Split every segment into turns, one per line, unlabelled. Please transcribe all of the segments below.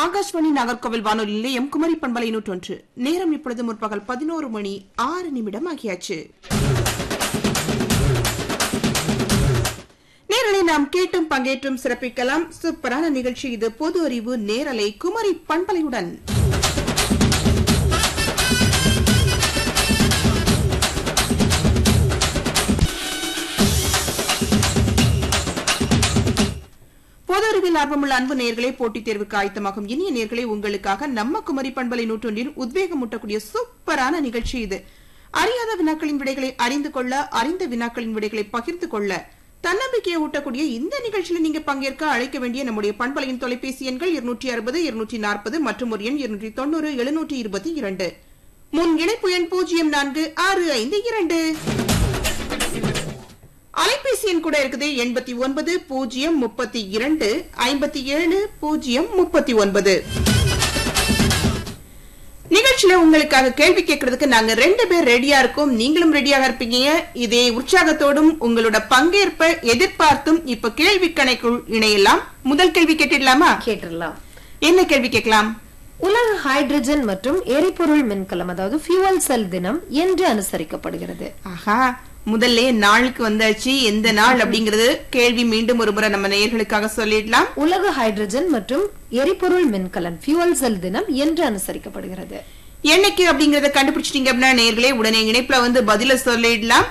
ஆகாஷ்வாணி நாகர்கோவில் வானொலி நிலையம் குமரி பண்பலை நூற்றொன்று நேரம் இப்பொழுது முற்பகல் பதினோரு மணி ஆறு நிமிடம் ஆகியாச்சு நேரலை நாம் கேட்டும் பங்கேற்றும் சிறப்பிக்கலாம் சூப்பரான நிகழ்ச்சி இது பொது அறிவு நேரலை குமரி பண்பலையுடன் பொது அறிவில் ஆர்வமுள்ள அன்பு நேர்களே போட்டித் தேர்வுக்கு ஆயத்தமாகும் இனிய நேர்களை உங்களுக்காக நம்ம குமரி பண்பலை நூற்றொன்றில் உத்வேகமூட்டக்கூடிய சூப்பரான நிகழ்ச்சி இது அறியாத வினாக்களின் விடைகளை அறிந்து கொள்ள அறிந்த வினாக்களின் விடைகளை பகிர்ந்து கொள்ள தன்னம்பிக்கையை ஊட்டக்கூடிய இந்த நிகழ்ச்சியில் நீங்க பங்கேற்க அழைக்க வேண்டிய நம்முடைய பண்பலையின் தொலைபேசி எண்கள் இருநூற்றி அறுபது இருநூற்றி நாற்பது மற்றும் ஒரு எண் இருநூற்றி தொண்ணூறு எழுநூற்றி இருபத்தி இரண்டு முன் இணைப்பு எண் பூஜ்ஜியம் நான்கு ஆறு ஐந்து இரண்டு அலைபேசி எண் கூட இருக்குது எண்பத்தி ஒன்பது பூஜ்ஜியம் முப்பத்தி இரண்டு ஐம்பத்தி ஏழு பூஜ்ஜியம் முப்பத்தி ஒன்பது நிகழ்ச்சியில உங்களுக்காக கேள்வி கேட்கறதுக்கு நாங்க ரெண்டு பேர் ரெடியா இருக்கோம் நீங்களும் ரெடியாக இருப்பீங்க இதே உற்சாகத்தோடும் உங்களோட பங்கேற்பை எதிர்பார்த்தும் இப்ப கேள்வி கணைக்குள் இணையலாம் முதல் கேள்வி கேட்டுடலாமா
கேட்டுடலாம்
என்ன கேள்வி கேட்கலாம்
உலக ஹைட்ரஜன் மற்றும் எரிபொருள் மின்கலம் அதாவது ஃபியூவல் செல் தினம் என்று அனுசரிக்கப்படுகிறது
ஆஹா முதல்ல நாளுக்கு வந்தாச்சு எந்த நாள் அப்படிங்கறது கேள்வி மீண்டும் ஒரு முறை நம்ம நேயர்களுக்காக சொல்லிடலாம்
உலக ஹைட்ரஜன் மற்றும் எரிபொருள் மின்கலன் ஃபியூவல் செல் தினம் என்று அனுசரிக்கப்படுகிறது
என்னைக்கு அப்படிங்கறத கண்டுபிடிச்சிட்டீங்க அப்படின்னா நேர்களே உடனே இணைப்புல வந்து பதில சொல்லிடலாம்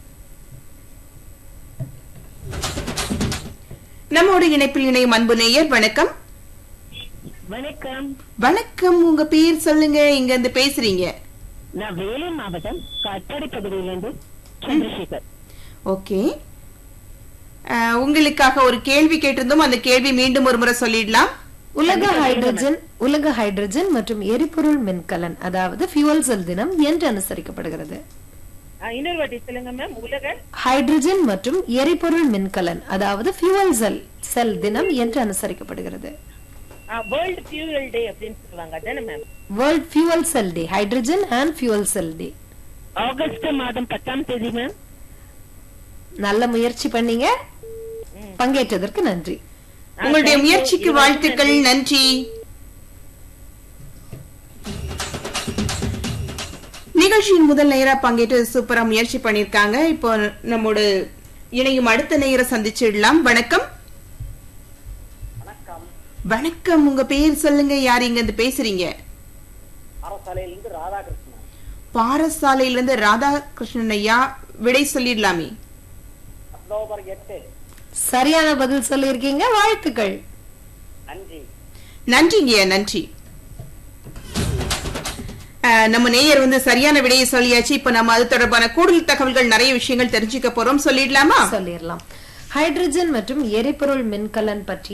நம்மோட இணைப்பில் இணையும் அன்பு நேயர் வணக்கம்
வணக்கம்
வணக்கம் உங்க பேர் சொல்லுங்க இங்க இருந்து பேசுறீங்க
நான் வேலூர் மாவட்டம் காட்பாடி பகுதியிலிருந்து சந்திரசேகர்
ஓகே அஹ், உங்களுக்காக ஒரு கேள்வி கேட்டிருந்தோம் அந்த கேள்வி மீண்டும் ஒரு முறை சொல்லிடலாம்
உலக ஹைட்ரஜன் உலக ஹைட்ரஜன் மற்றும் எரிபொருள் மின்கலன் அதாவது ஃபியூவல் செல் தினம் என்று அனுசரிக்கப்படுகிறது
ஆ, இன்னொரு வாட்டி சொல்லுங்க மேம் உலக
ஹைட்ரஜன் மற்றும் எரிபொருள் மின்கலன் அதாவது ஃபியூவல் செல் செல் தினம் என்று அனுசரிக்கப்படுகிறது
வேர்ல்ட் ஃபியூவல் டே அப்படின்னு சொல்லுவாங்க அதானே ma'am
world fuel cell day hydrogen and fuel cell day
August மாதம் பத்தாம் தேதி மேம்
நல்ல முயற்சி பண்ணீங்க பங்கேற்றதற்கு நன்றி
உங்களுடைய முயற்சிக்கு வாழ்த்துக்கள் நன்றி நிகழ்ச்சியின் முதல் நேரா பங்கேற்று சூப்பரா முயற்சி பண்ணிருக்காங்க இப்போ நம்மோட இணையும் அடுத்த நேர சந்திச்சிடலாம் வணக்கம் வணக்கம் உங்க பேர் சொல்லுங்க யார் இங்க இருந்து பேசுறீங்க
அரசாலையிலிருந்து ராதாகிருஷ்ணன்
பாரசாலையில இருந்து ராதாகிருஷ்ணன் ஐயா விடை சொல்லிடலாமே
அக்டோபர் எட்டு
சரியான பதில் சொல்லியிருக்கீங்க வாழ்த்துக்கள்
நன்றி
நன்றிங்க நன்றி அஹ், நம்ம நேயர் வந்து சரியான விடையை சொல்லியாச்சு இப்ப நம்ம அது தொடர்பான கூடுதல் தகவல்கள் நிறைய விஷயங்கள் தெரிஞ்சுக்க போறோம் சொல்லிடலாமா
சொல்லிடலாம் ஹைட்ரஜன் மற்றும் எரிபொருள் மின்கலன் பற்றிய